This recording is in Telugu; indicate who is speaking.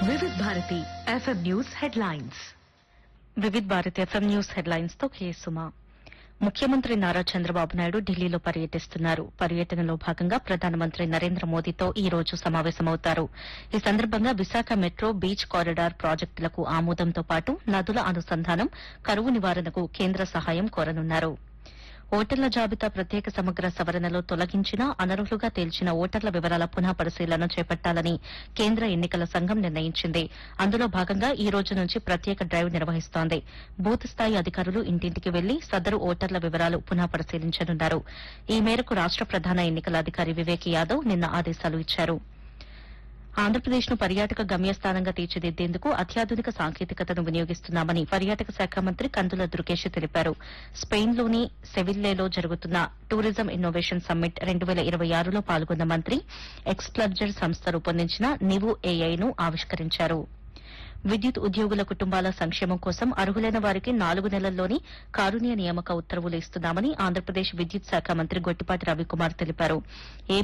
Speaker 1: వివిధ Bharati FM news headlines
Speaker 2: Vividh Bharat FM news headlines తో కేసుమా ముఖ్యమంత్రి నారా చంద్రబాబు నాయుడు ఢిల్లీలో పర్యటిస్తున్నారు పర్యటనలో భాగంగా ప్రధానమంత్రి నరేంద్ర మోదీతో ఈ రోజు సమావేశమవుతారు ఈ సందర్భంగా విశాఖ మెట్రో బీచ్ కారిడార్ ప్రాజెక్టులకు ఆమోదంతో పాటు నదుల అనుసంధానం కరువు నివారణకు కేంద్ర సహాయం కోరనున్నారు ఓటర్ల జాబితా ప్రత్యేక సమగ్ర సవరణలో తొలగించిన అనర్హులుగా తేల్చిన ఓటర్ల వివరాల పునః పరిశీలన చేపట్టాలని కేంద్ర ఎన్నికల సంఘం నిర్ణయించింది అందులో భాగంగా ఈ రోజు నుంచి ప్రత్యేక డ్రైవ్ నిర్వహిస్తోంది బూత్ స్థాయి అధికారులు ఇంటింటికి వెళ్లి సదరు ఓటర్ల వివరాలు పునః పరిశీలించనున్నారు ఈ మేరకు రాష్ట ప్రధాన ఎన్నికల అధికారి వివేక్ యాదవ్ నిన్న ఆదేశాలు ఇచ్చారు ఆంధ్రప్రదేశ్ ను పర్యాటక గమ్యస్థానంగా తీర్చిదిద్దేందుకు అత్యాధునిక సాంకేతికతను వినియోగిస్తున్నామని పర్యాటక శాఖ మంత్రి కందుల దుర్గేష్ తెలిపారు స్పెయిన్లోని సెవిల్లేలో జరుగుతున్న టూరిజం ఇన్నోవేషన్ సమ్మిట్ రెండు వేల ఇరవై ఆరులో పాల్గొన్న మంత్రి ఎక్స్ప్లర్జర్ సంస్థ రూపొందించిన నివు ఏఐను ఆవిష్కరించారు విద్యుత్ ఉద్యోగుల కుటుంబాల సంక్షేమం కోసం అర్హులైన వారికి నాలుగు నెలల్లోని కారుణ్య నియామక ఉత్తర్వులు ఇస్తున్నామని ఆంధ్రప్రదేశ్ విద్యుత్ శాఖ మంత్రి గొట్టిపాటి రవికుమార్ తెలిపారు